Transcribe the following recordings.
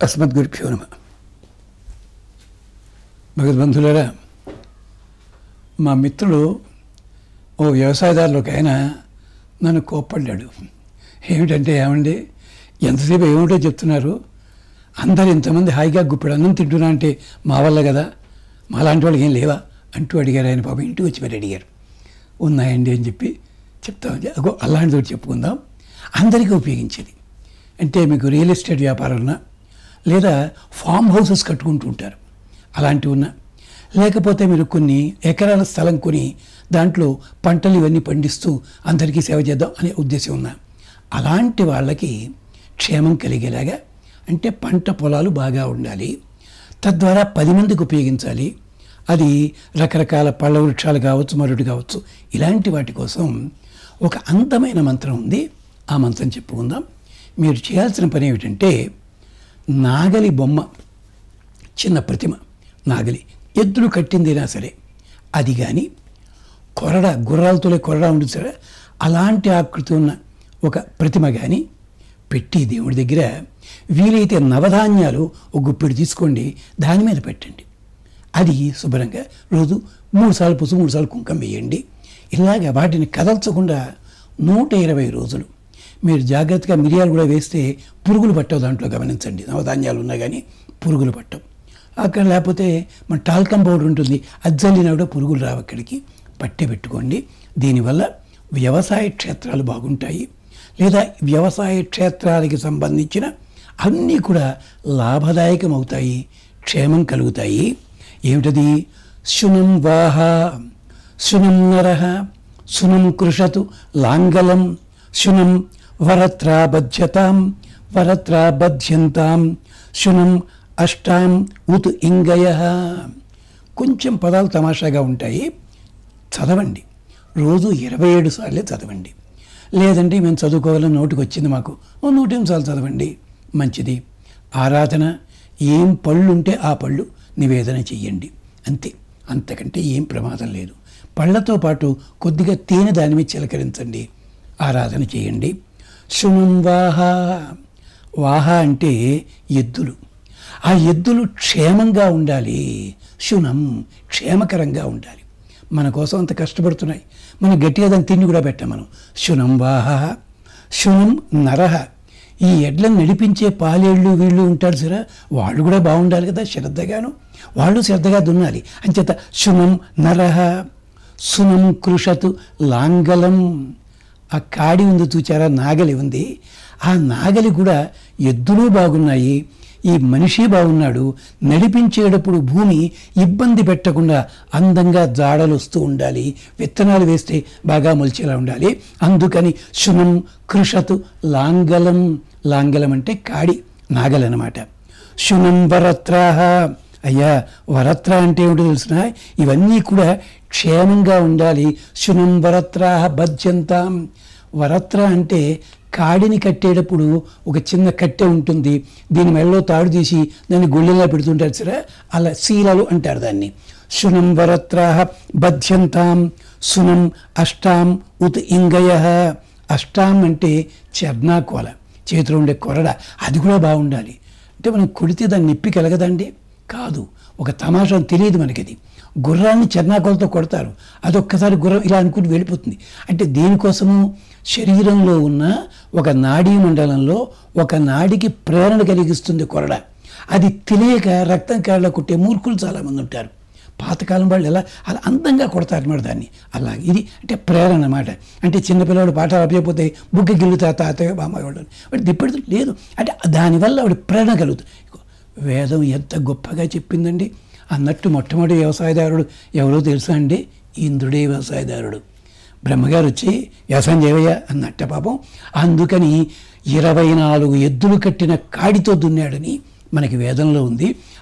అస్మద్గురుభ్యో నమ భగవద్బంధులరా మా మిత్రుడు ఓ వ్యవసాయదారులు ఒక ఆయన నన్ను కోప్పడ్డాడు ఏమిటంటే ఏమండి ఎంతసేపు ఏమిటో చెప్తున్నారు అందరు ఇంతమంది హాయిగా గుప్పెడు అన్నం తింటున్నా అంటే మా వల్ల కదా మాలాంటి వాళ్ళకి ఏం లేవా అంటూ అడిగారు ఆయన పాపం ఇంటికి వచ్చి మరి అడిగారు ఉన్నాయండి అని చెప్పి చెప్తామని అగో అలాంటిది ఒకటి చెప్పుకుందాం అందరికీ ఉపయోగించేది అంటే మీకు రియల్ ఎస్టేట్ వ్యాపారం ఉన్నా లేదా ఫామ్ హౌసెస్ కట్టుకుంటూ ఉంటారు అలాంటివి ఉన్నా లేకపోతే మీరు కొన్ని ఎకరాల స్థలం కొని దాంట్లో పంటలు ఇవన్నీ పండిస్తూ అందరికీ సేవ చేద్దాం అనే ఉద్దేశం ఉన్నా అలాంటి వాళ్ళకి క్షేమం కలిగేలాగా అంటే పంట పొలాలు బాగా ఉండాలి తద్వారా పది మందికి ఉపయోగించాలి అది రకరకాల పళ్ళ వృక్షాలు కావచ్చు మరొకటి కావచ్చు ఇలాంటి వాటి కోసం ఒక అందమైన మంత్రం ఉంది ఆ మంత్రం చెప్పుకుందాం మీరు చేయాల్సిన పని ఏమిటంటే నాగలి బొమ్మ చిన్న ప్రతిమ నాగలి ఎద్దులు కట్టిందైనా సరే అది కానీ కొరడ గుర్రాలతోనే కొరడ ఉంటుంది సరే అలాంటి ఆకృతి ఉన్న ఒక ప్రతిమ కానీ పెట్టి దేవుడి దగ్గర వీలైతే నవధాన్యాలు ఒక గుప్పెడు తీసుకోండి దాని మీద పెట్టండి అది శుభ్రంగా రోజు మూడు సార్లు పుసు మూడు సార్లు కుంకం వేయండి ఇలాగ వాటిని కదల్చకుండా నూట ఇరవై రోజులు మీరు జాగ్రత్తగా మిరియాలు కూడా వేస్తే పురుగులు పట్టవు దాంట్లో గమనించండి నవధాన్యాలు ఉన్నా కానీ పురుగులు పట్టవు అక్కడ లేకపోతే మన టాల్కం పౌడర్ ఉంటుంది అది చల్లినా కూడా పురుగులు రావు అక్కడికి పట్టి పెట్టుకోండి దీనివల్ల వ్యవసాయ క్షేత్రాలు బాగుంటాయి లేదా వ్యవసాయ క్షేత్రాలకి సంబంధించిన అన్నీ కూడా లాభదాయకం అవుతాయి క్షేమం కలుగుతాయి ఏమిటది శునం వాహ శునం నర శునం కృషతు లాంగలం శునం వరత్రాబధ్యతాం వరత్రాబధ్యంతాం శునం అష్టాం ఉత్ ఇంగయ కొంచెం పదాలు తమాషాగా ఉంటాయి చదవండి రోజు ఇరవై ఏడు సార్లే చదవండి లేదంటే మేము చదువుకోవాలని నోటికి వచ్చింది మాకు ఓ నూట ఎనిమిది సార్లు చదవండి మంచిది ఆరాధన ఏం పళ్ళు ఉంటే ఆ పళ్ళు నివేదన చెయ్యండి అంతే అంతకంటే ఏం ప్రమాదం లేదు పళ్ళతో పాటు కొద్దిగా తేనె దాని మీద చిలకరించండి ఆరాధన చేయండి శునం వాహ వాహ అంటే ఎద్దులు ఆ ఎద్దులు క్షేమంగా ఉండాలి శునం క్షేమకరంగా ఉండాలి మన కోసం అంత కష్టపడుతున్నాయి మనం గట్టిగా దాన్ని తిండి కూడా పెట్టాం మనం శునం వాహ శునం నరహ ఈ ఎడ్లను నడిపించే పాలేళ్ళు వీళ్ళు ఉంటారు సరే వాళ్ళు కూడా బాగుండాలి కదా శ్రద్ధగాను వాళ్ళు శ్రద్ధగా దున్నాలి అంచేత శునం నరహ సునం కృషతు లాంగలం ఆ కాడి ఉంది చూచారా నాగలి ఉంది ఆ నాగలి కూడా ఎద్దులు బాగున్నాయి ఈ మనిషి బాగున్నాడు నడిపించేటప్పుడు భూమి ఇబ్బంది పెట్టకుండా అందంగా జాడలు వస్తూ ఉండాలి విత్తనాలు వేస్తే బాగా మొలిచేలా ఉండాలి అందుకని శునం కృషతు లాంగలం లాంగలం అంటే కాడి నాగలనమాట శునం వరత్రాహ అయ్యా వరత్ర అంటే ఏమిటో తెలిసిన ఇవన్నీ కూడా క్షేమంగా ఉండాలి శునం వరత్రాహ బధ్యంతాం వరత్ర అంటే కాడిని కట్టేటప్పుడు ఒక చిన్న కట్టె ఉంటుంది దీని మెడలో తాడు తీసి దాన్ని గుళ్ళెలా పెడుతుంటారు సరే అలా శీలలు అంటారు దాన్ని శునం వరత్రాహ బధ్యంతాం సునం అష్టాం ఉత్ ఇంగయ అష్టాం అంటే చర్నాకోల చేతిలో ఉండే కొరడ అది కూడా బాగుండాలి అంటే మనం కొడితే దాన్ని నిప్పి కలగదండి కాదు ఒక తమాషా తెలియదు మనకిది గుర్రాన్ని చెన్నాకోలతో కొడతారు అదొక్కసారి గుర్రం ఇలా అనుకుని వెళ్ళిపోతుంది అంటే దీనికోసము శరీరంలో ఉన్న ఒక నాడీ మండలంలో ఒక నాడికి ప్రేరణ కలిగిస్తుంది కొరడ అది తెలియక రక్తం కాళ్ళ కొట్టే మూర్ఖులు చాలామంది ఉంటారు పాతకాలం వాళ్ళు ఎలా అలా అందంగా కొడతారు అన్నమాట దాన్ని అలా ఇది అంటే ప్రేరణ అన్నమాట అంటే చిన్నపిల్లవాడు పాఠాలు అప్పకపోతే బుగ్గ గిల్లుతా తాతయ్య బామ్మాయి వాళ్ళు వాడు దిప్పటి లేదు అంటే దానివల్ల ఆవిడ ప్రేరణ కలుగుతుంది వేదం ఎంత గొప్పగా చెప్పిందండి అన్నట్టు మొట్టమొదటి వ్యవసాయదారుడు ఎవరో తెలుసా అండి ఇంద్రుడే వ్యవసాయదారుడు బ్రహ్మగారు వచ్చి వ్యవసాయం చేయవయ్యా అన్నట్ట పాపం అందుకని ఇరవై నాలుగు ఎద్దులు కట్టిన కాడితో దున్నాడని మనకి వేదంలో ఉంది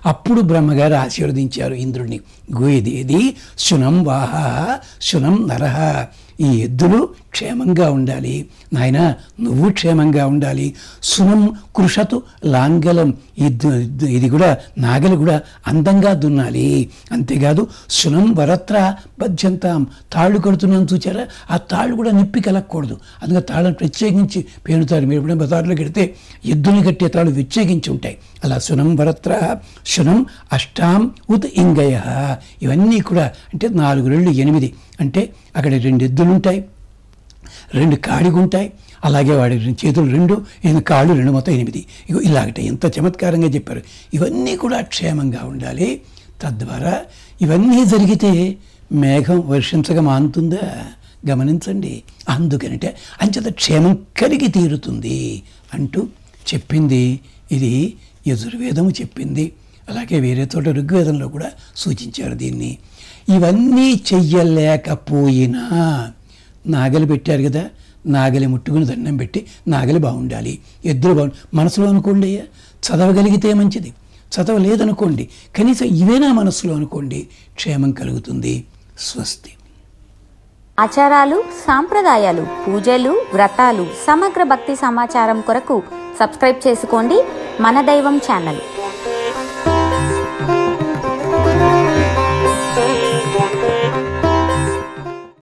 అప్పుడు బ్రహ్మగారు ఆశీర్వదించారు ఇంద్రుడిని గోయిదేది శునం వాహ శునం నరహ ఈ ఎద్దులు క్షేమంగా ఉండాలి నాయన నువ్వు క్షేమంగా ఉండాలి సునం కృషతు లాంగలం ఈ దు- దు- ఇది కూడా నాగలి కూడా అందంగా దున్నాలి అంతేకాదు సునం వరత్ర పద్యంతాం తాళ్ళు కడుతున్నాను చూచారా ఆ తాళ్ళు కూడా నిప్పి కలగకూడదు అందుకే తాళ్ళను ప్రత్యేకించి పేరుతారు మీరు ఎప్పుడైనా బజార్లో కడితే ఎద్దుని కట్టే తాళ్ళు ప్రత్యేకించి ఉంటాయి అలా సునం వరత్ర శునం అష్టాం ఉత్ ఇంగయ ఇవన్నీ కూడా అంటే నాలుగు రెండు ఎనిమిది అంటే అక్కడ రెండు ఎద్దులు ఉంటాయి రెండు కాడిగా ఉంటాయి అలాగే వాడి రెండు చేతులు రెండు ఈయన కాళ్ళు రెండు మొత్తం ఎనిమిది ఇగో ఇలాగట ఎంత చమత్కారంగా చెప్పారు ఇవన్నీ కూడా క్షేమంగా ఉండాలి తద్వారా ఇవన్నీ జరిగితే మేఘం వర్షించగా మానుతుందా గమనించండి అందుకనిటే అంచేత క్షేమం కలిగి తీరుతుంది అంటూ చెప్పింది ఇది యజుర్వేదము చెప్పింది అలాగే వేరే చోట ఋగ్వేదంలో కూడా సూచించారు దీన్ని ఇవన్నీ చెయ్యలేకపోయినా నాగలి పెట్టారు కదా నాగలి ముట్టుకుని దండం పెట్టి నాగలి బాగుండాలి ఎద్దులు బాగు మనసులో అనుకోండి అయ్యా చదవగలిగితే మంచిది చదవలేదనుకోండి కనీసం ఇవేనా మనసులో అనుకోండి క్షేమం కలుగుతుంది స్వస్తి ఆచారాలు సాంప్రదాయాలు పూజలు వ్రతాలు సమగ్ర భక్తి సమాచారం కొరకు సబ్స్క్రైబ్ చేసుకోండి మన దైవం ఛానల్